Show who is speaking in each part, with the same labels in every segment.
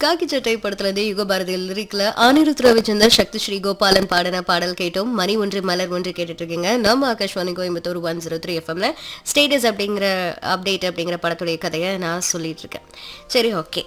Speaker 1: காக்கி சட்டை படத்துல இருந்து யுக பாரதியில் லிரிக்ல அனிருத் ரவிச்சந்தர் சக்தி ஸ்ரீ கோபாலன் பாடின பாடல் கேட்டோம் மணி ஒன்று மலர் ஒன்று கேட்டுட்டு இருக்கீங்க நம்ம Akashvani Coimbatore one zero three எஃப்எம்ல ஸ்டேட்டஸ் அப்படிங்கிற அப்டேட் அப்படிங்கிற படத்துடைய கதையை நான் சொல்லிட்டு இருக்கேன் சரி ஓகே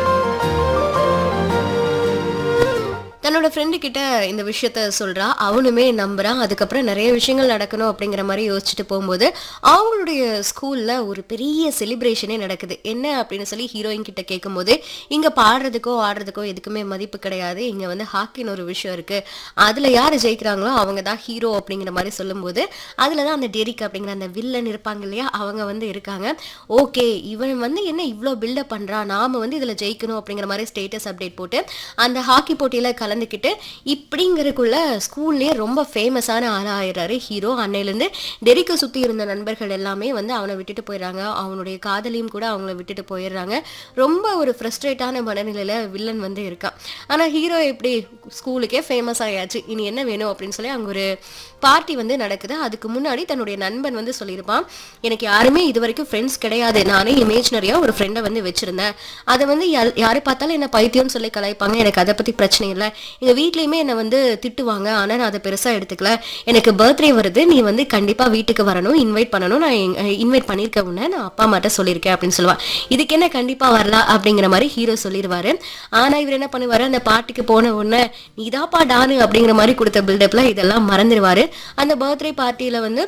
Speaker 1: தன்னோட ஃப்ரெண்டு கிட்ட இந்த விஷயத்த சொல்றா அவனுமே நம்புறான் அதுக்கப்புறம் நிறைய விஷயங்கள் நடக்கணும் அப்படிங்கிற மாதிரி யோசிச்சுட்டு போகும்போது அவங்களுடைய ஸ்கூல்ல ஒரு பெரிய செலிப்ரேஷனே நடக்குது என்ன அப்படின்னு சொல்லி ஹீரோயின் கிட்ட கேட்கும்போது இங்க பாடுறதுக்கோ ஆடுறதுக்கோ எதுக்குமே மதிப்பு கிடையாது இங்க வந்து ஹாக்கின்னு ஒரு விஷயம் இருக்கு அதுல யார் ஜெயிக்கிறாங்களோ அவங்க தான் ஹீரோ அப்படிங்கிற மாதிரி சொல்லும்போது அதுல தான் அந்த டெரிக் அப்படிங்கிற அந்த வில்லன் இருப்பாங்க இல்லையா அவங்க வந்து இருக்காங்க ஓகே இவன் வந்து என்ன இவ்வளோ பில்டப் பண்றான் நாம வந்து இதுல ஜெயிக்கணும் அப்படிங்கிற மாதிரி ஸ்டேட்டஸ் அப்டேட் போட்டு அந்த ஹாக்கி போட்டியில கலந்துக்கிட்டு இப்படிங்கிறதுக்குள்ள ஸ்கூல்லேயே ரொம்ப ஃபேமஸான ஆளாக ஆயிடுறாரு ஹீரோ அன்னையிலேருந்து டெரிக்கை சுற்றி இருந்த நண்பர்கள் எல்லாமே வந்து அவனை விட்டுட்டு போயிடுறாங்க அவனுடைய காதலியும் கூட அவங்கள விட்டுட்டு போயிடுறாங்க ரொம்ப ஒரு ஃப்ரஸ்ட்ரேட்டான மனநிலையில் வில்லன் வந்து இருக்கான் ஆனால் ஹீரோ எப்படி ஸ்கூலுக்கே ஃபேமஸ் ஆயாச்சு இனி என்ன வேணும் அப்படின்னு சொல்லி அங்கே ஒரு பார்ட்டி வந்து நடக்குது அதுக்கு முன்னாடி தன்னுடைய நண்பன் வந்து சொல்லியிருப்பான் எனக்கு யாருமே இது வரைக்கும் ஃப்ரெண்ட்ஸ் கிடையாது நானே இமேஜினரியாக ஒரு ஃப்ரெண்டை வந்து வச்சிருந்தேன் அதை வந்து யார் யாரை பார்த்தாலும் என்ன பைத்தியம்னு சொல்லி கலாய்ப்பாங்க எனக்கு அதை பற்றி பிரச்சனை இல்லை எங்கள் வீட்லேயுமே என்னை வந்து திட்டுவாங்க ஆனால் நான் அதை பெருசாக எடுத்துக்கல எனக்கு பர்த்டே வருது நீ வந்து கண்டிப்பாக வீட்டுக்கு வரணும் இன்வைட் பண்ணணும் நான் இன்வைட் பண்ணியிருக்க உடனே நான் அப்பா அம்மாட்ட சொல்லியிருக்கேன் அப்படின்னு சொல்லுவான் இதுக்கு என்ன கண்டிப்பாக வரலாம் அப்படிங்கிற மாதிரி ஹீரோ சொல்லிடுவாரு ஆனால் இவர் என்ன பண்ணுவாரு அந்த பாட்டிக்கு போன உடனே நீதாப்பா டானு அப்படிங்கிற மாதிரி கொடுத்த பில்டப்ல இதெல்லாம் மறந்துடுவாரு அந்த பர்த்டே பார்ட்டியில் வந்து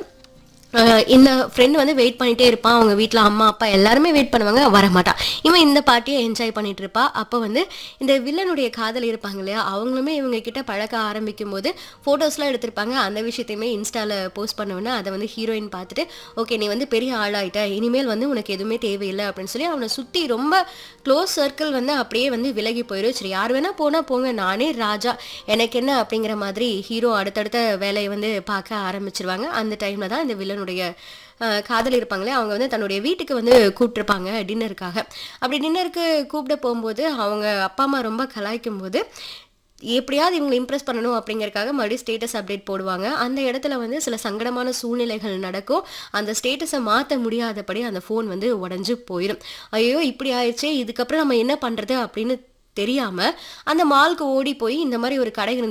Speaker 1: அஹ் இந்த ஃப்ரெண்ட் வந்து வெயிட் பண்ணிட்டே இருப்பான் அவங்க வீட்டில் அம்மா அப்பா எல்லாருமே வெயிட் பண்ணுவாங்க வர மாட்டான் இவன் இந்த பார்ட்டியை என்ஜாய் பண்ணிட்டு இருப்பா அப்போ வந்து இந்த வில்லனுடைய காதல் இருப்பாங்க இல்லையா அவங்களுமே இவங்க கிட்ட பழக்க ஆரம்பிக்கும் போது ஃபோட்டோஸ்லாம் எடுத்திருப்பாங்க அந்த விஷயத்தையுமே இன்ஸ்டால போஸ்ட் பண்ணுவேன்னா அதை வந்து ஹீரோயின் பார்த்துட்டு ஓகே நீ வந்து பெரிய ஆளாயிட்ட இனிமேல் வந்து உனக்கு எதுவுமே தேவையில்லை அப்படின்னு சொல்லி அவனை சுற்றி ரொம்ப க்ளோஸ் சர்க்கிள் வந்து அப்படியே வந்து விலகி போயிடும் சரி யார் வேணா போனால் போங்க நானே ராஜா எனக்கு என்ன அப்படிங்கிற மாதிரி ஹீரோ அடுத்தடுத்த வேலையை வந்து பார்க்க ஆரம்பிச்சிருவாங்க அந்த டைமில் தான் இந்த வில்லனுடைய அஹ், காதலி இருப்பாங்களே அவங்க வந்து தன்னுடைய வீட்டுக்கு வந்து கூப்பிட்டுருப்பாங்க டின்னருக்காக அப்படி டின்னருக்கு கூப்பிட போகும்போது அவங்க அப்பா அம்மா ரொம்ப கலாய்க்கும் போது எப்படியாவது இவங்களை இம்ப்ரெஸ் பண்ணணும் அப்படிங்கறக்காக மறுபடியும் ஸ்டேட்டஸ் அப்டேட் போடுவாங்க அந்த இடத்துல வந்து சில சங்கடமான சூழ்நிலைகள் நடக்கும் அந்த ஸ்டேட்டஸை மாற்ற முடியாதபடி அந்த ஃபோன் வந்து உடஞ்சு போயிடும் ஐயோ இப்படி ஆயிடுச்சே இதுக்கப்புறம் நம்ம என்ன பண்றது அப்படின்னு தெரியாம அந்த மால்க்கு ஓடி போய் இந்த மாதிரி ஒரு கடை இருந்து